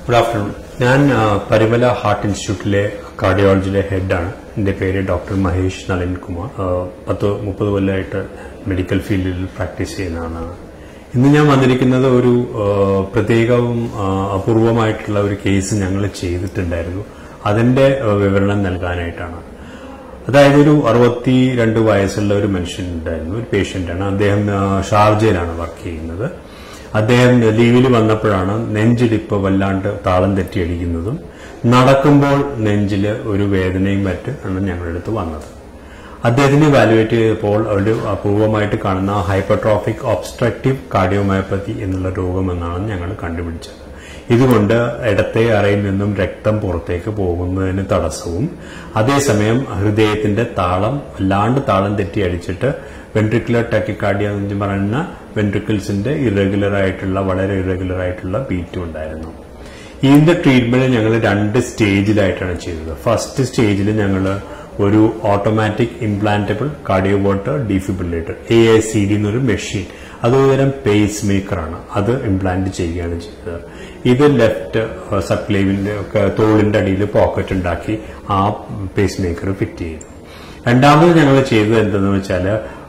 good afternoon ഞാൻ ആ, Parumala heart ഇൻസ്റ്റിറ്റ്യൂട്ടിലെ കാർഡിയോളജിയിലെ ഹെഡാണ് എന്റെ പേര് ഡോക്ടർ മഹേഷ് നളിൻകുമാർ ആ, പത്ത് മുപ്പത് കൊല്ലമായിട്ട് മെഡിക്കൽ ഫീൽഡിൽ പ്രാക്ടീസ് ചെയ്യുന്ന ആളാണ് ഇന്ന് ഞാൻ വന്നിരിക്കുന്നത് ഒരു ആ, പ്രത്യേകവും ആ, അപൂർവമായിട്ടുള്ള ഒരു കേസ് ഞങ്ങൾ ചെയ്തിട്ടുണ്ടായിരുന്നു അതിന്റെ ആ, വിവരണം നൽകാനായിട്ടാണ് അതായത് ഒരു അറുപത്തി രണ്ട് വയസ്സുള്ള ഒരു മനുഷ്യൻ ഉണ്ടായിരുന്നു ഒരു പേഷ്യന്റാണ് അദ്ദേഹം ആ, ഷാർജയിലാണ് വർക്ക് ചെയ്യുന്നത് അദ്ദേഹം ലീവിൽ വന്നപ്പോഴാണ് നെഞ്ചിടിപ്പ് വല്ലാണ്ട് താളം തെറ്റിയടിക്കുന്നതും നടക്കുമ്പോൾ നെഞ്ചിൽ ഒരു വേദനയും മറ്റ് ആണ് ഞങ്ങളുടെ അടുത്ത് വന്നത് അദ്ദേഹത്തിനെ വാലുവേറ്റ് ചെയ്തപ്പോൾ ഒരു അപൂർവമായിട്ട് കാണുന്ന ഹൈപ്പർട്രോഫിക് ഒബ്സ്ട്രക്റ്റീവ് കാർഡിയോമയോപ്പതി എന്നുള്ള രോഗമെന്നാണ് ഞങ്ങൾ കണ്ടുപിടിച്ചത് ഇതുകൊണ്ട് ഇടത്തെ അറയിൽ നിന്നും രക്തം പുറത്തേക്ക് പോകുന്നതിന് തടസ്സവും അതേസമയം ഹൃദയത്തിന്റെ താളം വല്ലാണ്ട് താളം തെറ്റി അടിച്ചിട്ട് വെൻട്രിക്കുലർ ടാക്കിക്കാർഡിയ എന്ന് പറയുന്ന വെൻട്രിക്കിൾസിന്റെ ഇറഗുലർ ആയിട്ടുള്ള വളരെ ഇറഗുലർ ആയിട്ടുള്ള ബീറ്റും ഉണ്ടായിരുന്നു ഇതിന്റെ ട്രീറ്റ്മെന്റ് ഞങ്ങൾ രണ്ട് സ്റ്റേജിലായിട്ടാണ് ചെയ്തത് ഫസ്റ്റ് സ്റ്റേജിൽ ഞങ്ങൾ ഒരു automatic implantable cardioverter defibrillator A I C D എന്നൊരു മെഷീൻ അതൊരു പേസ് മേക്കറാണ് അത് ഇംപ്ലാന്റ് ചെയ്യുകയാണ് ചെയ്തത് ഇത് ലെഫ്റ്റ് സബ്ക്ലേവിന്റെ ഒക്കെ തോളിന്റെ അടിയിൽ പോക്കറ്റ് ഉണ്ടാക്കി ആ പേസ് മേക്കർ ഫിറ്റ് ചെയ്തു രണ്ടാമത് ഞങ്ങൾ ചെയ്തത് എന്തെന്ന് വെച്ചാൽ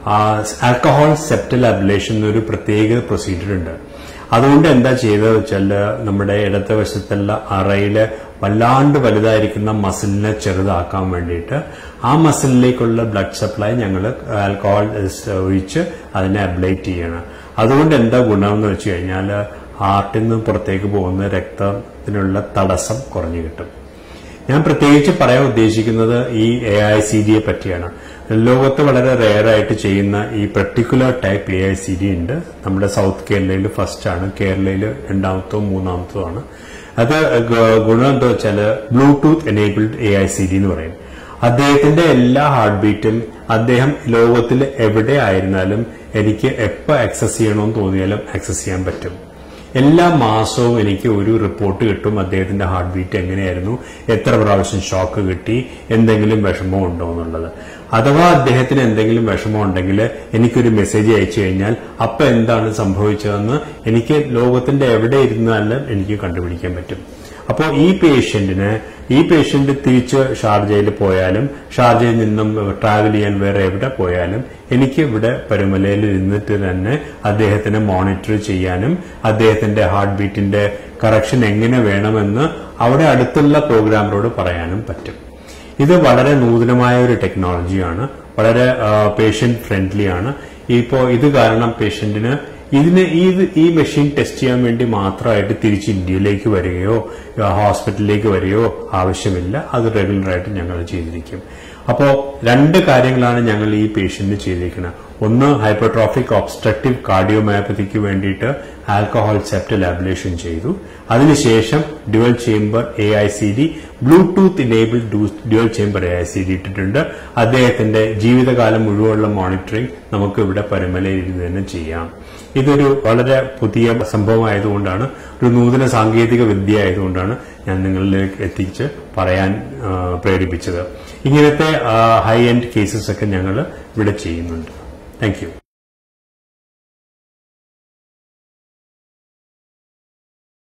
ആൽക്കഹോൾ സെപ്റ്റൽ അബ്ലേഷൻ എന്നൊരു പ്രത്യേക പ്രൊസീജിയർ ഉണ്ട് അതുകൊണ്ട് എന്താ ചെയ്തത് വെച്ചാൽ നമ്മുടെ ഇടത്തെ വശത്തുള്ള അറയില് വല്ലാണ്ട് വലുതായിരിക്കുന്ന മസിലിനെ ചെറുതാക്കാൻ വേണ്ടിയിട്ട് ആ മസിലിലേക്കുള്ള ബ്ലഡ് സപ്ലൈ ഞങ്ങൾ ആൽക്കഹോൾ ഒഴിച്ച് അതിനെ അബ്ലേറ്റ് ചെയ്യണം അതുകൊണ്ട് എന്താ ഗുണമെന്ന് വെച്ച് കഴിഞ്ഞാൽ ഹാർട്ടിൽ നിന്ന് പുറത്തേക്ക് പോകുന്ന രക്തത്തിനുള്ള തടസ്സം കുറഞ്ഞു കിട്ടും ഞാൻ പ്രത്യേകിച്ച് പറയാൻ ഉദ്ദേശിക്കുന്നത് ഈ എ ഐ സി ഡിയെ പറ്റിയാണ് ലോകത്ത് വളരെ റെയർ ആയിട്ട് ചെയ്യുന്ന ഈ particular type A I C D ഉണ്ട് നമ്മുടെ സൗത്ത് കേരളയിൽ ഫസ്റ്റ് ആണ് കേരളയിൽ രണ്ടാമത്തോ മൂന്നാമത്തോ ആണ് അത് ഗ- ഗുണം എന്താ വെച്ചാൽ Bluetooth enabled A I C D എന്ന് പറയും അദ്ദേഹത്തിന്റെ എല്ലാ ഹാർട്ട് ബീറ്റും അദ്ദേഹം ലോകത്തിൽ എവിടെ ആയിരുന്നാലും എനിക്ക് എപ്പോൾ ആക്സസ് ചെയ്യണമെന്ന് തോന്നിയാലും ആക്സസ് ചെയ്യാൻ പറ്റും എല്ലാ മാസവും എനിക്ക് ഒരു റിപ്പോർട്ട് കിട്ടും അദ്ദേഹത്തിന്റെ ഹാർട്ട് ബീറ്റ് എങ്ങനെയായിരുന്നു എത്ര പ്രാവശ്യം ഷോക്ക് കിട്ടി എന്തെങ്കിലും വിഷമം ഉണ്ടോ എന്നുള്ളത് അഥവാ അദ്ദേഹത്തിന് എന്തെങ്കിലും വിഷമം ഉണ്ടെങ്കിൽ എനിക്കൊരു മെസ്സേജ് അയച്ചു കഴിഞ്ഞാൽ അപ്പൊ എന്താണ് സംഭവിച്ചതെന്ന് എനിക്ക് ലോകത്തിന്റെ എവിടെ ഇരുന്നാലും എനിക്ക് കണ്ടുപിടിക്കാൻ പറ്റും അപ്പോൾ ഈ പേഷ്യന്റിന് ഈ പേഷ്യന്റ് തിരിച്ച് ഷാർജയിൽ പോയാലും ഷാർജയിൽ നിന്നും ട്രാവൽ ചെയ്യാൻ വേറെ എവിടെ പോയാലും എനിക്ക് ഇവിടെ പരുമലയിൽ ഇരുന്നിട്ട് തന്നെ അദ്ദേഹത്തിനെ മോണിറ്റർ ചെയ്യാനും അദ്ദേഹത്തിന്റെ ഹാർട്ട് ബീറ്റിന്റെ കറക്ഷൻ എങ്ങനെ വേണമെന്ന് അവിടെ അടുത്തുള്ള പ്രോഗ്രാമറോട് പറയാനും പറ്റും ഇത് വളരെ നൂതനമായ ഒരു ടെക്നോളജിയാണ് വളരെ പേഷ്യന്റ് ഫ്രണ്ട്ലി ആണ് ഇപ്പോൾ ഇത് കാരണം പേഷ്യന്റിന് ഇതിന് ഈ ഈ മെഷീൻ ടെസ്റ്റ് ചെയ്യാൻ വേണ്ടി മാത്രമായിട്ട് തിരിച്ച് ഇന്ത്യയിലേക്ക് വരികയോ ആ, ഹോസ്പിറ്റലിലേക്ക് വരികയോ ആവശ്യമില്ല അത് റെഗുലർ ആയിട്ട് ഞങ്ങൾ ചെയ്തിരിക്കും അപ്പോൾ രണ്ട് കാര്യങ്ങളാണ് ഞങ്ങൾ ഈ പേഷ്യന്റിന് ചെയ്തിരിക്കുന്നത് ഒന്ന് ഹൈപ്പർട്രോഫിക് ഒബ്സ്ട്രക്റ്റീവ് കാർഡിയോമയോപ്പതിക്ക് വേണ്ടിയിട്ട് ആൽക്കഹോൾ സെപ്റ്റൽ അബ്ലേഷൻ ചെയ്തു അതിനുശേഷം dual chamber A I C D Bluetooth enabled dual chamber A I C D ഇട്ടിട്ടുണ്ട് അദ്ദേഹത്തിന്റെ ജീവിതകാലം മുഴുവനുള്ള മോണിറ്ററിംഗ് നമുക്ക് ഇവിടെ പരമലയിൽ ഇരുന്ന് തന്നെ ചെയ്യാം ഇതൊരു വളരെ പുതിയ സംഭവമായതുകൊണ്ടാണ് ഒരു നൂതന സാങ്കേതിക വിദ്യ ആയതുകൊണ്ടാണ് ഞാൻ നിങ്ങളിലേക്ക് എത്തിച്ച് പറയാൻ ആ, പ്രേരിപ്പിച്ചത് ഇങ്ങനത്തെ ഹൈ എൻഡ് കേസസ് ഒക്കെ ഞങ്ങൾ ഇവിടെ ചെയ്യുന്നുണ്ട് താങ്ക് യു